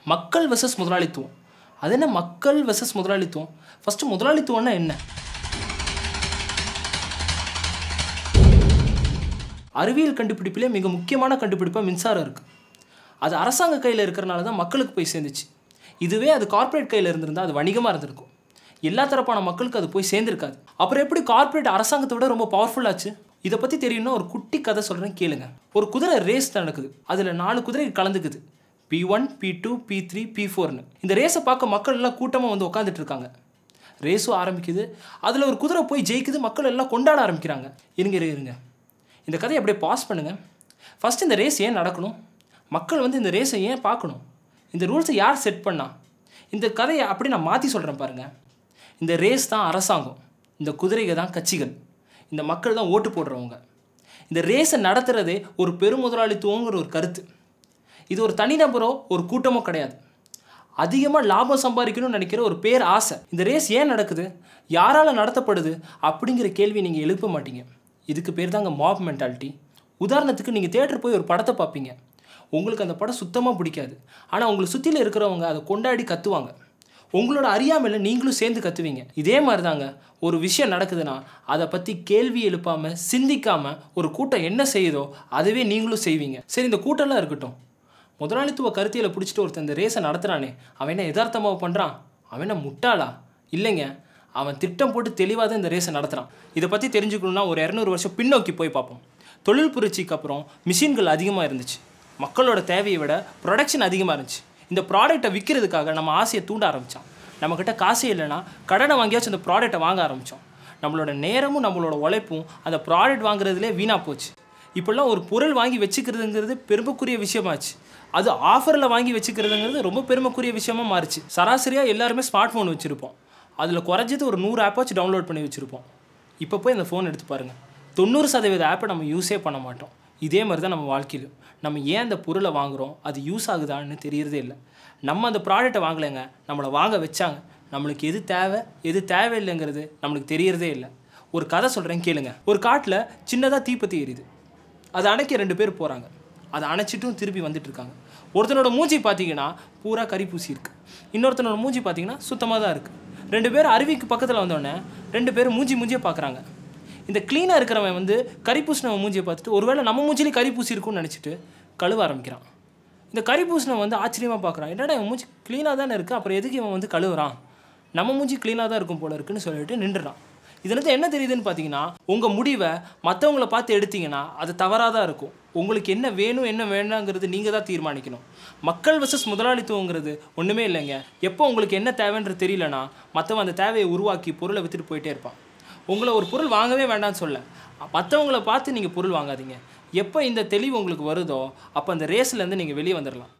மக்கள் வெர்சஸ் முதலாளித்துவம் அது என்ன மக்கள் வெர்சஸ் முதலாளித்துவம் ஃபஸ்ட்டு முதலாளித்துவம்னா என்ன அறிவியல் கண்டுபிடிப்பிலே மிக முக்கியமான கண்டுபிடிப்பாக மின்சாரம் இருக்குது அது அரசாங்க கையில் இருக்கிறனால தான் மக்களுக்கு போய் சேர்ந்துச்சு இதுவே அது கார்ப்பரேட் கையில் இருந்திருந்தா அது வணிகமாக இருந்திருக்கும் எல்லா தரப்பான மக்களுக்கு அது போய் சேர்ந்துருக்காது அப்புறம் எப்படி கார்ப்பரேட் அரசாங்கத்தை விட ரொம்ப பவர்ஃபுல்லாச்சு இதை பற்றி தெரியும்னா ஒரு குட்டி கதை சொல்கிறேன் கேளுங்க ஒரு குதிரை ரேஸ் நடக்குது அதில் நாலு குதிரை கலந்துக்குது P one P two P three பி ஃபோர்னு இந்த ரேஸை பார்க்க மக்கள் எல்லாம் கூட்டமாக வந்து உட்காந்துட்டு இருக்காங்க ரேஸும் ஆரம்பிக்குது அதில் ஒரு குதிரை போய் ஜெயிக்குது மக்கள் எல்லாம் கொண்டாட ஆரம்பிக்கிறாங்க இருங்க இருங்க, இருங்க இந்த கதையை அப்படியே பாஸ் பண்ணுங்கள் ஃபஸ்ட் இந்த ரேஸ் ஏன் நடக்கணும் மக்கள் வந்து இந்த ரேஸை ஏன் பார்க்கணும் இந்த ரூல்ஸை யார் செட் பண்ணா இந்த கதையை அப்படி நான் மாற்றி சொல்கிறேன் பாருங்கள் இந்த ரேஸ் தான் அரசாங்கம் இந்த குதிரைங்க தான் கட்சிகள் இந்த மக்கள் தான் ஓட்டு போடுறவங்க இந்த ரேஸை நடத்துகிறதே ஒரு பெருமுதலாளித்துவங்கிற ஒரு கருத்து இது ஒரு தனிநபரோ ஒரு கூட்டமோ கிடையாது அதிகமாக லாபம் சம்பாதிக்கணும்னு நினைக்கிற ஒரு பேர் ஆசை இந்த ரேஸ் ஏன் நடக்குது யாரால் நடத்தப்படுது அப்படிங்கிற கேள்வி நீங்கள் எழுப்ப மாட்டீங்க இதுக்கு பேர் தாங்க மாப் மென்டாலிட்டி உதாரணத்துக்கு நீங்கள் தேட்டர் போய் ஒரு படத்தை பார்ப்பீங்க உங்களுக்கு அந்த படம் சுத்தமாக பிடிக்காது ஆனால் உங்களை சுற்றில இருக்கிறவங்க அதை கொண்டாடி கத்துவாங்க உங்களோட அறியாமையில் நீங்களும் சேர்ந்து கத்துவீங்க இதே மாதிரி தாங்க ஒரு விஷயம் நடக்குதுன்னா அதை பற்றி கேள்வி எழுப்பாமல் சிந்திக்காமல் ஒரு கூட்டம் என்ன செய்யுதோ அதுவே நீங்களும் செய்வீங்க சரி இந்த கூட்டம்லாம் இருக்கட்டும் முதலாளித்துவ கருத்தியலை பிடிச்சிட்டு ஒருத்தன் இந்த ரேஸை நடத்துகிறானே அவன் என்ன யதார்த்தமாக பண்ணுறான் அவன் என்ன முட்டாளா இல்லைங்க அவன் திட்டம் போட்டு தெளிவாக தான் இந்த ரேஸை நடத்துகிறான் இதை பற்றி தெரிஞ்சுக்கணுன்னா ஒரு இரநூறு வருஷம் பின்னோக்கி போய் பார்ப்போம் தொழில் புரட்சிக்கு அப்புறம் மிஷின்கள் அதிகமாக இருந்துச்சு மக்களோட தேவையை விட ப்ரொடக்ஷன் அதிகமாக இருந்துச்சு இந்த ப்ராடக்ட்டை விற்கிறதுக்காக நம்ம ஆசையை தூண்ட ஆரம்பித்தான் நம்மக்கிட்ட காசே இல்லைன்னா கடனை வாங்கியாச்சும் இந்த ப்ராடக்ட்டை வாங்க ஆரம்பித்தோம் நம்மளோட நேரமும் நம்மளோட உழைப்பும் அந்த ப்ராடக்ட் வாங்குறதுலே வீணாக போச்சு இப்போல்லாம் ஒரு பொருள் வாங்கி வச்சுக்கிறதுங்கிறது பெருமைக்குரிய விஷயமாச்சு அது ஆஃபரில் வாங்கி வச்சுக்கிறதுங்கிறது ரொம்ப பெருமைக்குரிய விஷயமா மாறுச்சு சராசரியாக எல்லாருமே ஸ்மார்ட் ஃபோன் வச்சுருப்போம் அதில் குறைஞ்சது ஒரு நூறு ஆப்பாச்சும் டவுன்லோட் பண்ணி வச்சுருப்போம் இப்போ போய் அந்த ஃபோன் எடுத்து பாருங்கள் தொண்ணூறு சதவீத ஆப்பை நம்ம யூஸே பண்ண மாட்டோம் இதே மாதிரி தான் நம்ம வாழ்க்கையிலும் நம்ம ஏன் அந்த பொருளை வாங்குகிறோம் அது யூஸ் ஆகுதான்னு தெரியறதே இல்லை நம்ம அந்த ப்ராடக்ட்டை வாங்கலைங்க நம்மளை வாங்க வச்சாங்க நம்மளுக்கு எது தேவை எது தேவையில்லைங்கிறது நம்மளுக்கு தெரியறதே இல்லை ஒரு கதை சொல்கிறேன் கேளுங்க ஒரு காட்டில் சின்னதாக தீப்பத்தி எரியுது அதை அணைக்க ரெண்டு பேர் போகிறாங்க அதை அணைச்சிட்டும் திருப்பி வந்துட்டு இருக்காங்க ஒருத்தனோட மூஞ்சி பார்த்தீங்கன்னா பூரா கறி பூசி இருக்கு இன்னொருத்தனோட மூஞ்சி பார்த்தீங்கன்னா சுத்தமாக தான் இருக்குது ரெண்டு பேரும் அருவிக்கு பக்கத்தில் வந்தோடனே ரெண்டு பேரும் மூஞ்சி மூஞ்சியே பார்க்குறாங்க இந்த க்ளீனாக இருக்கிறவன் வந்து கறி பூசினவன் மூஞ்சியை பார்த்துட்டு ஒருவேளை நம்ம மூஞ்சிலேயும் கறி பூசி இருக்கும்னு நினச்சிட்டு கழுவ ஆரம்பிக்கிறான் இந்த கறி பூசினவன் வந்து ஆச்சரியமாக பார்க்குறான் என்னடா இவன் மூஞ்சி க்ளீனாக தானே இருக்குது அப்புறம் எதுக்கு இவன் வந்து கழுவுறான் நம்ம மூஞ்சி க்ளீனாக தான் இருக்கும் போல இருக்குன்னு சொல்லிட்டு நின்றுறான் இதுலேருந்து என்ன தெரியுதுன்னு பார்த்தீங்கன்னா உங்கள் முடிவை மற்றவங்கள பார்த்து எடுத்தீங்கன்னா அது தவறாக தான் இருக்கும் உங்களுக்கு என்ன வேணும் என்ன வேணாங்கிறது நீங்கள் தான் தீர்மானிக்கணும் மக்கள் வசஸ் முதலாளித்துவங்கிறது ஒன்றுமே இல்லைங்க எப்போ உங்களுக்கு என்ன தேவைன்றது தெரியலனா மற்றவன் அந்த தேவையை உருவாக்கி பொருளை விற்றுட்டு போயிட்டே இருப்பான் உங்களை ஒரு பொருள் வாங்கவே வேண்டாம்னு சொல்ல மற்றவங்கள பார்த்து நீங்கள் பொருள் வாங்காதீங்க எப்போ இந்த தெளிவு உங்களுக்கு வருதோ அப்போ அந்த ரேஸ்லேருந்து நீங்கள் வெளியே வந்துடலாம்